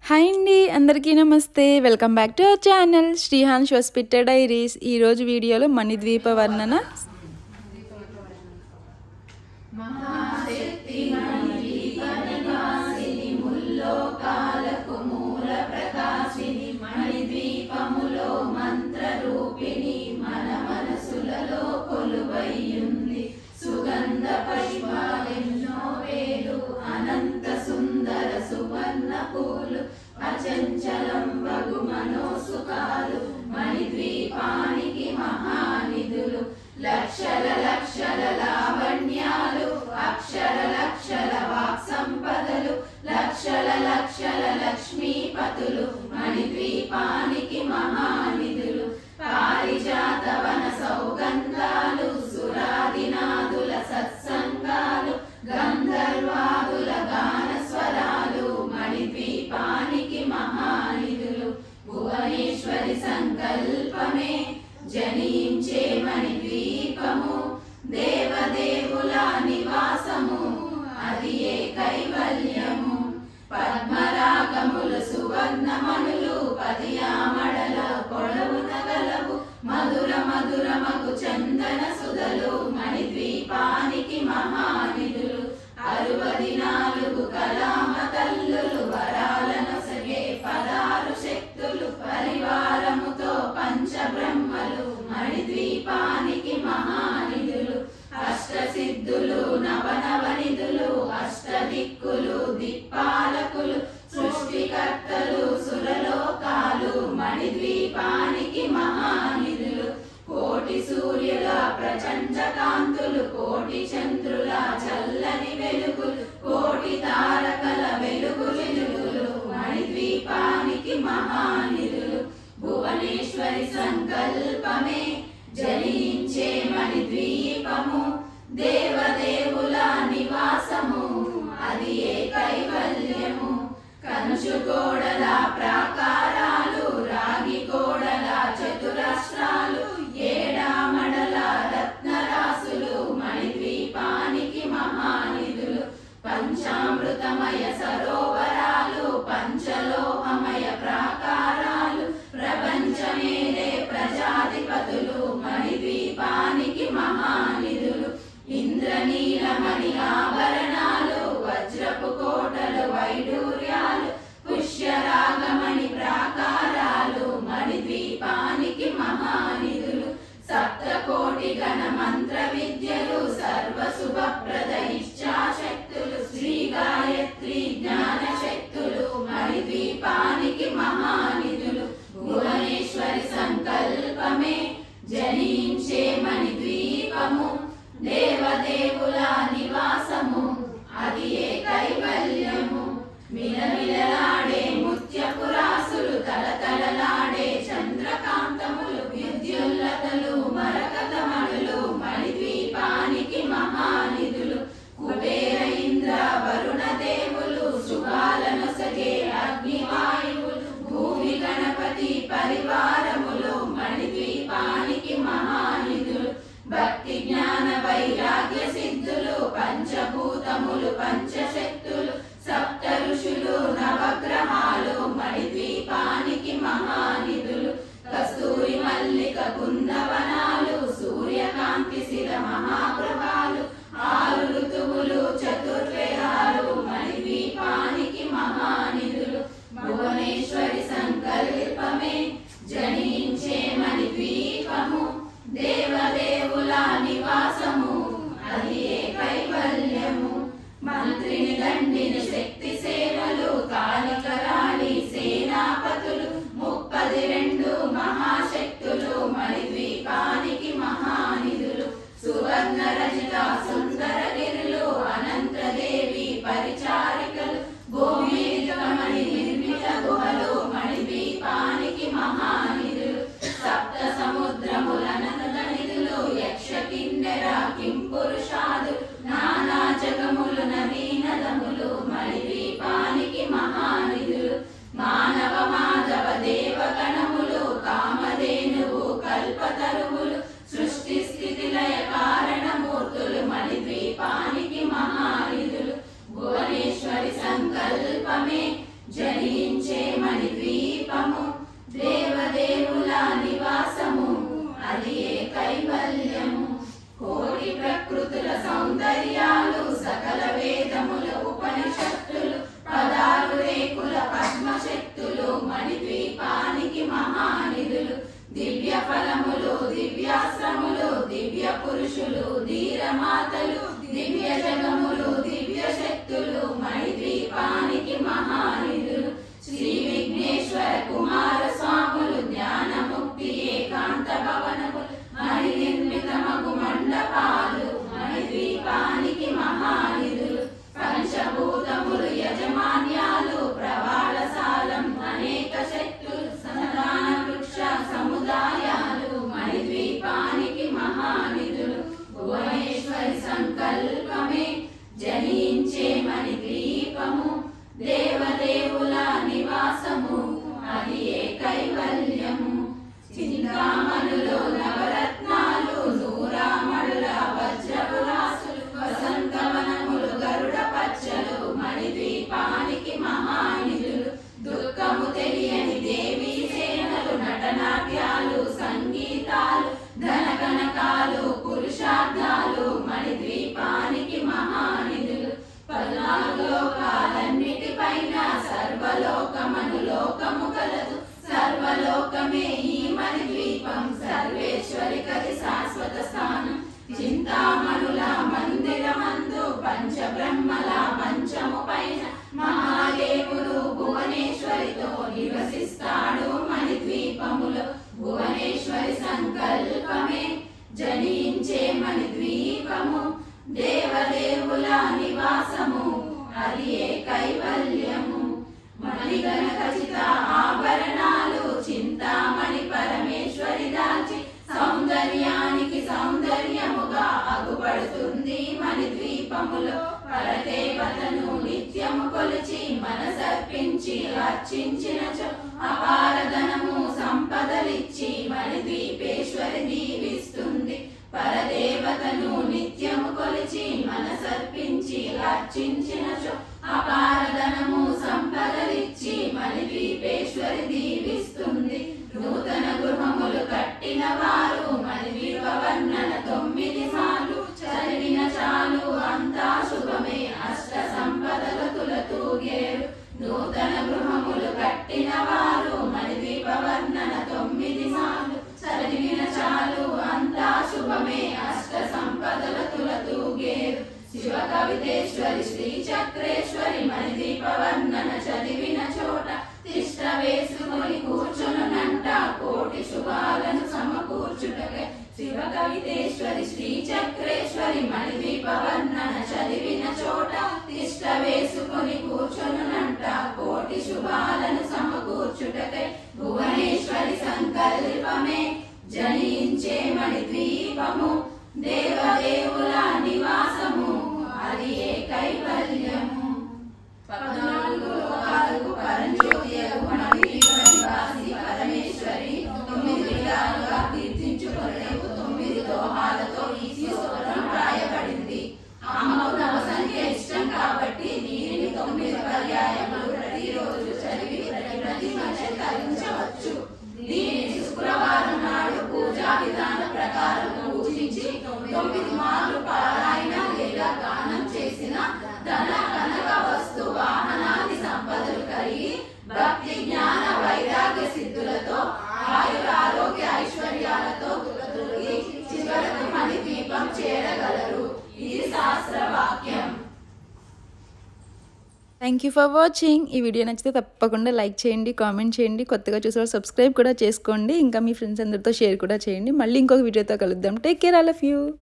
hi అండి అందరికీ నమస్తే welcome back to our channel Srihan శ్వస్పిట్ట డైరీస్ ఈరోజు వీడియోలో మణిద్వీప వర్ణన జనించే మణి ద్వీపము దేవదేవుల నివాసము అది ఏ కైవల్యము కోటి ప్రకృతుల సౌందర్యాలు సకల వేదముల ఉపనిషత్తులు పదాలు రేకుల పద్మశక్తులు మణిద్వీపానికి మహానిధులు దివ్య ఫలములు దివ్యాశ్రములు దివ్య పురుషులు ధీరమాతలు దివ్య జగములు దివ్య శక్తులు మణిద్వీపానికి మహానిధులు శ్రీ విఘ్నేశ్వర కుమార స్వాములు జ్ఞానముక్తి ఏకాంత భవనములు మణి నిర్మితమగు మండపాలు మణిద్వీపానికి మహానిధులు పంచభూతములు యజమాన్యాలు ప్రవాళసాలం అనేక శక్తులు సంతాన వృక్ష సముదాయాలు మణిద్వీపానికి మహానిధులు భువనేశ్వరి సంకల్పమే జనించే మణిద్వీపము దేవదేవుల నివాసము అది ఏ కైవల్యము చింతామణులు నవరత్నాలు నూరామణుల వజ్రపురాసులు వసంతవనములు గరుడ పచ్చలు మణిద్వీపానికి మహానిధులు దుఃఖము తెలియని దేవీ సేనలు నటనాట్యాలు సంగీతాలు ధనకనకాలు పురుషార్థాలు మణిద్వీపానికి మహానిధులు పద్నాలుగు లోకాలన్నిటిపైన సర్వలోకమను లోకము కలదు సర్వలోకమే ఈ మణిద్వీపం సర్వేశ్వరి కది శాశ్వత స్థానం చింతామణుల మందిరమందు పంచబ్రహ్మల మంచము పైన మహాదేవుడు భువనేశ్వరితో నివసిస్తాడు మణిద్వీపములో భువనేశ్వరి సంకల్పమే జనించే మణిద్వీపము దేవదేవుల నివాసము అది ఏ కైవల్యము మణిగణ ఖచ్చిత ఆభరణాలు చింతామణి పరమేశ్వరి దాల్చి సౌందర్యానికి సౌందర్యముగా అగుపడుతుంది మణి ద్వీపములో పరదేవతను నిత్యము కొలిచి మనసర్పించి అర్చించినచో అపారధనము సంపదలిచ్చి మణి ద్వీపేశ్వరి దీవిస్తుంది పరదేవతను నిత్యము కొలిచి మనసర్పించి అర్చించినచో అపారధనము సంపదలిచ్చి మణి ద్వీపేశ్వరి దీవిస్తుంది నూతన గృహములు కట్టిన వారు మణి వర్ణన తొమ్మిది సార్లు చదివిన చాలు అంతా శుభమే అష్ట సంపదల తులతూగేరు నూతన గృహములు కట్టిన వారు మణి వర్ణన తొమ్మిది సార్లు చదివిన చాలు అంతా శుభమే అష్ట సంపదల తులతూగేరు శివ కవితేశ్వరి శ్రీ చక్రేశ్వరి మణిదీప వర్ణన చదివిన చోట తిష్ట వేసుకొని కూర్చునునంట కోటి శుభాలను సమకూర్చుటకే శివ కవితేశ్వరి శ్రీ చక్రేశ్వరి మణిదీప వర్ణన చదివిన చోట తిష్ట వేసుకొని కూర్చునునంట కోటి శుభాలను సమకూర్చుటకే భువనేశ్వరి సంకల్పమే జనించే మణిద్వీపము దేవదేవుల నివాసము అది ఏ కైవల్యము పద్నాలుగు లోకాలకు పరంజ్యోతియగు మణిద్వీప నివాసి పరమేశ్వరి తొమ్మిది విధాలుగా కీర్తించుకొనేకు తొమ్మిది దోహాలతో ఈ స్తోత్రం రాయబడింది అమ్మకు నవ సంఖ్య ఇష్టం కాబట్టి దీనిని తొమ్మిది పర్యాయములు ప్రతిరోజు చదివి ప్రతి మనిషి తరించవచ్చు దీనిని శుక్రవారం నాడు పూజా విధాన ప్రకారం పూజించి తొమ్మిది మార్లు పారాయణ లేదా గానం చేసిన ధన కనక వస్తు వాహనాది సంపదలు కలిగి భక్తి జ్ఞాన వైరాగ్య సిద్ధులతో ఆయుర ఆరోగ్య ఐశ్వర్యాలతో తొలగి చివరకు మణి దీపం చేరగలరు ఇది శాస్త్ర వాక్యం థ్యాంక్ యూ ఫర్ వాచింగ్ ఈ వీడియో నచ్చితే తప్పకుండా లైక్ చేయండి కామెంట్ చేయండి కొత్తగా చూసే సబ్స్క్రైబ్ కూడా చేసుకోండి ఇంకా మీ ఫ్రెండ్స్ అందరితో షేర్ కూడా చేయండి మళ్ళీ ఇంకొక వీడియోతో కలుద్దాం take care all of you